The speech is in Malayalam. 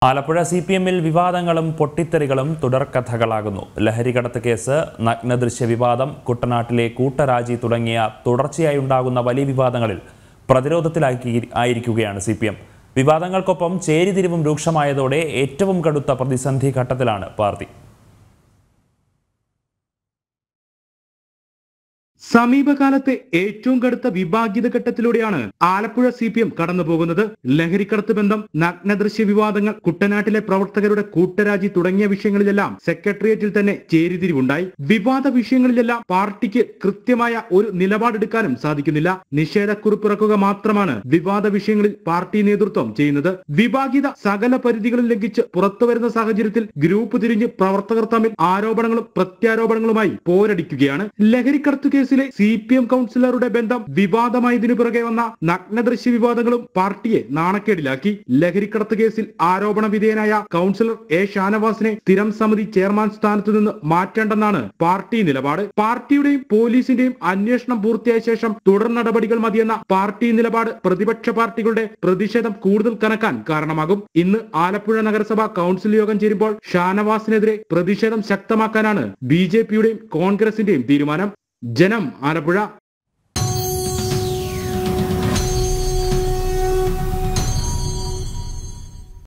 ആലപ്പുഴ സി പി എമ്മിൽ വിവാദങ്ങളും പൊട്ടിത്തെറികളും തുടർക്കഥകളാകുന്നു ലഹരികടത്ത് കേസ് നഗ്നദൃശ്യ വിവാദം കുട്ടനാട്ടിലെ കൂട്ടരാജി തുടങ്ങിയ തുടർച്ചയായി ഉണ്ടാകുന്ന വലിയ വിവാദങ്ങളിൽ പ്രതിരോധത്തിലാക്കി ആയിരിക്കുകയാണ് സി പി എം വിവാദങ്ങൾക്കൊപ്പം ചേരിതിരിവും രൂക്ഷമായതോടെ ഏറ്റവും കടുത്ത പ്രതിസന്ധി ഘട്ടത്തിലാണ് പാർട്ടി സമീപകാലത്തെ ഏറ്റവും കടുത്ത വിഭാഗീത ഘട്ടത്തിലൂടെയാണ് ആലപ്പുഴ സി പി എം കടന്നുപോകുന്നത് ലഹരിക്കടത്ത് ബന്ധം നഗ്നദൃശ്യ വിവാദങ്ങൾ കുട്ടനാട്ടിലെ പ്രവർത്തകരുടെ കൂട്ടരാജി തുടങ്ങിയ വിഷയങ്ങളിലെല്ലാം സെക്രട്ടേറിയറ്റിൽ തന്നെ ചേരിതിരിവുണ്ടായി വിവാദ വിഷയങ്ങളിലെല്ലാം പാർട്ടിക്ക് കൃത്യമായ ഒരു നിലപാടെടുക്കാനും സാധിക്കുന്നില്ല നിഷേധക്കുറിപ്പിറക്കുക മാത്രമാണ് വിവാദ വിഷയങ്ങളിൽ പാർട്ടി നേതൃത്വം ചെയ്യുന്നത് വിഭാഗീത സകല പരിധികളും ലംഘിച്ച് പുറത്തുവരുന്ന സാഹചര്യത്തിൽ ഗ്രൂപ്പ് തിരിഞ്ഞ് പ്രവർത്തകർ തമ്മിൽ ആരോപണങ്ങളും പ്രത്യാരോപണങ്ങളുമായി പോരടിക്കുകയാണ് ലഹരിക്കടത്ത് കേസിലെ സി പി എം കൗൺസിലറുടെ ബന്ധം വിവാദമായതിനു പിറകെ വന്ന നഗ്നദൃശ്യ വിവാദങ്ങളും പാർട്ടിയെ നാണക്കേടിലാക്കി ലഹരിക്കടത്ത് കേസിൽ ആരോപണ വിധേയനായ കൗൺസിലർ എ ഷാനവാസിനെ സ്ഥിരം സമിതി ചെയർമാൻ സ്ഥാനത്ത് നിന്ന് മാറ്റേണ്ടെന്നാണ് പാർട്ടി നിലപാട് പാർട്ടിയുടെയും പോലീസിന്റെയും അന്വേഷണം പൂർത്തിയായ ശേഷം തുടർ നടപടികൾ മതിയെന്ന പാർട്ടി നിലപാട് പ്രതിപക്ഷ പാർട്ടികളുടെ പ്രതിഷേധം കൂടുതൽ കനക്കാൻ കാരണമാകും ഇന്ന് ആലപ്പുഴ നഗരസഭ കൗൺസിൽ യോഗം ചേരുമ്പോൾ ഷാനവാസിനെതിരെ പ്രതിഷേധം ശക്തമാക്കാനാണ് ബി ജെ പിയുടെയും കോൺഗ്രസിന്റെയും തീരുമാനം ജനം ആലപ്പുഴ